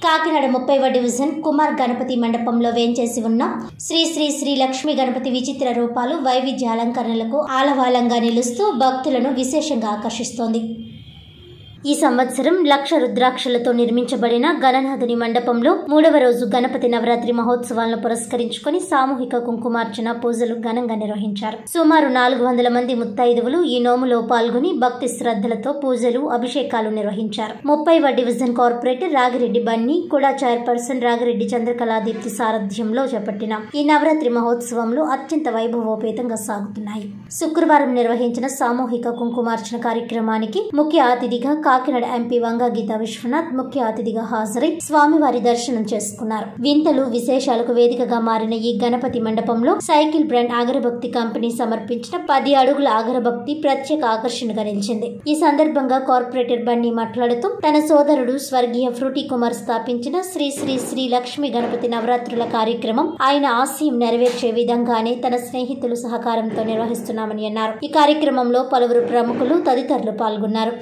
కాకినాడ ముప్పైవ డివిజన్ కుమార్ గణపతి మండపంలో వేంచేసి ఉన్న శ్రీ శ్రీ శ్రీ లక్ష్మీ గణపతి విచిత్ర రూపాలు వైవిధ్య అలంకరణలకు ఆలవాలంగా నిలుస్తూ భక్తులను విశేషంగా ఆకర్షిస్తోంది ఈ సంవత్సరం లక్ష రుద్రాక్షలతో నిర్మించబడిన గణనాథుని మండపంలో మూడవ రోజు గణపతి నవరాత్రి మహోత్సవాలను పురస్కరించుకుని సామూహిక కుంకుమార్చన పూజలు ఘనంగా నిర్వహించారు సుమారు నాలుగు వందల మంది ముత్తైదువులు ఈ నోములో పాల్గొని భక్తి శ్రద్ధలతో పూజలు అభిషేకాలు నిర్వహించారు ముప్పైవ డివిజన్ కార్పొరేటర్ రాగిరెడ్డి బన్నీ కూడా చైర్పర్సన్ రాగిరెడ్డి చంద్రకళాదీప్తి సారథ్యంలో చేపట్టిన ఈ నవరాత్రి మహోత్సవంలో అత్యంత వైభవోపేతంగా సాగుతున్నాయి శుక్రవారం నిర్వహించిన సామూహిక కుంకుమార్చన కార్యక్రమానికి ముఖ్య అతిథిగా కాకినాడ ఎంపీ వంగా గీతా విశ్వనాథ్ ముఖ్య అతిథిగా హాజరై స్వామివారి దర్శనం చేసుకున్నారు వింతలు విశేషాలకు వేదికగా మారిన ఈ గణపతి మండపంలో సైకిల్ బ్రాండ్ అగరభక్తి కంపెనీ సమర్పించిన పది అడుగుల అగరభక్తి ప్రత్యేక ఆకర్షణగా నిలిచింది ఈ సందర్భంగా కార్పొరేటర్ బన్నీ మాట్లాడుతూ తన సోదరుడు స్వర్గీయ ఫ్రూటీ కుమార్ స్థాపించిన శ్రీ శ్రీ శ్రీ లక్ష్మీ గణపతి నవరాత్రుల కార్యక్రమం ఆయన ఆశయం నెరవేర్చే విధంగానే తన స్నేహితులు సహకారంతో నిర్వహిస్తున్నామని అన్నారు ఈ కార్యక్రమంలో పలువురు ప్రముఖులు తదితరులు పాల్గొన్నారు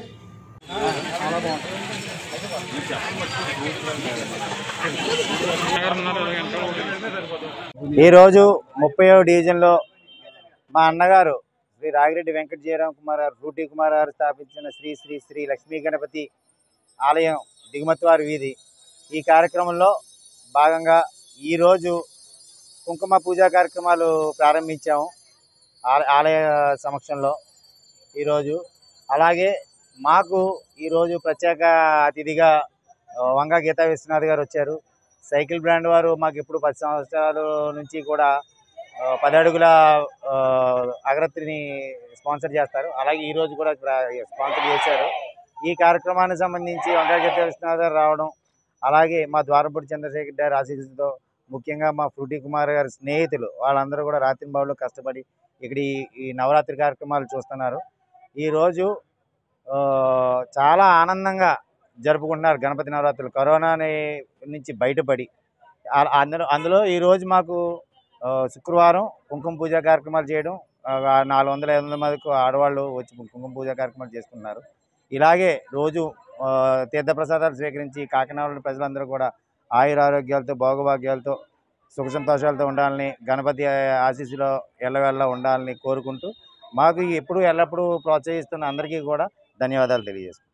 ఈరోజు ముప్పై డివిజన్లో మా అన్నగారు శ్రీ రాగిరెడ్డి వెంకట జయరామ్ కుమార్ గారు ఫ్రూటీ కుమార్ గారు స్థాపించిన శ్రీ శ్రీ శ్రీ లక్ష్మీ గణపతి ఆలయం దిగుమతివారి వీధి ఈ కార్యక్రమంలో భాగంగా ఈరోజు కుంకుమ పూజా కార్యక్రమాలు ప్రారంభించాము ఆల- ఆలయ సమక్షంలో ఈరోజు అలాగే మాకు ఈరోజు ప్రత్యేక అతిథిగా ఆ, వంగ గీతా విశ్వనాథ్ గారు వచ్చారు సైకిల్ బ్రాండ్ వారు మాకు ఇప్పుడు పది సంవత్సరాల నుంచి కూడా ఆ, పది అడుగుల ఆ, అగరత్రిని స్పాన్సర్ చేస్తారు అలాగే ఈ రోజు కూడా ప్ర- స్పాన్సర్ చేశారు ఈ కార్యక్రమానికి సంబంధించి వంగ గీతా విశ్వనాథ్ గారు రావడం అలాగే మా ద్వారపూడి చంద్రశేఖర్ గారి ఆశీస్సులతో ముఖ్యంగా మా ఫ్రూటీ కుమార్ గారి స్నేహితులు వాళ్ళందరూ కూడా రాత్రి బాబులో కష్టపడి ఇక్కడ ఈ ఈ నవరాత్రి కార్యక్రమాలు చూస్తున్నారు ఈరోజు ఆ, చాలా ఆనందంగా జరుపుకుంటున్నారు గణపతి నవరాత్రులు కరోనా అనే- నుంచి బయటపడి ఆ- అందులో అందులో ఈరోజు మాకు ఆ, శుక్రవారం కుంకుమ పూజ కార్యక్రమాలు చేయడం ఆ, నాలుగు వందల ఐదు వందల మందికి ఆడవాళ్ళు వచ్చి కుంకుమ పూజ కార్యక్రమాలు చేసుకుంటున్నారు ఇలాగే రోజు ఆ, తీర్థప్రసాదాలు స్వీకరించి కాకినాడ ప్రజలందరూ కూడా ఆయురారోగ్యాలతో భోగభాగ్యాలతో సుఖ సంతోషాలతో ఉండాలని గణపతి ఆశీస్సులో ఎల్లవెల్ల ఉండాలని కోరుకుంటూ మాకు ఎప్పుడు ఎల్లప్పుడూ ప్రోత్సహిస్తున్న అందరికీ కూడా ధన్యవాదాలు తెలియజేస్తున్నాను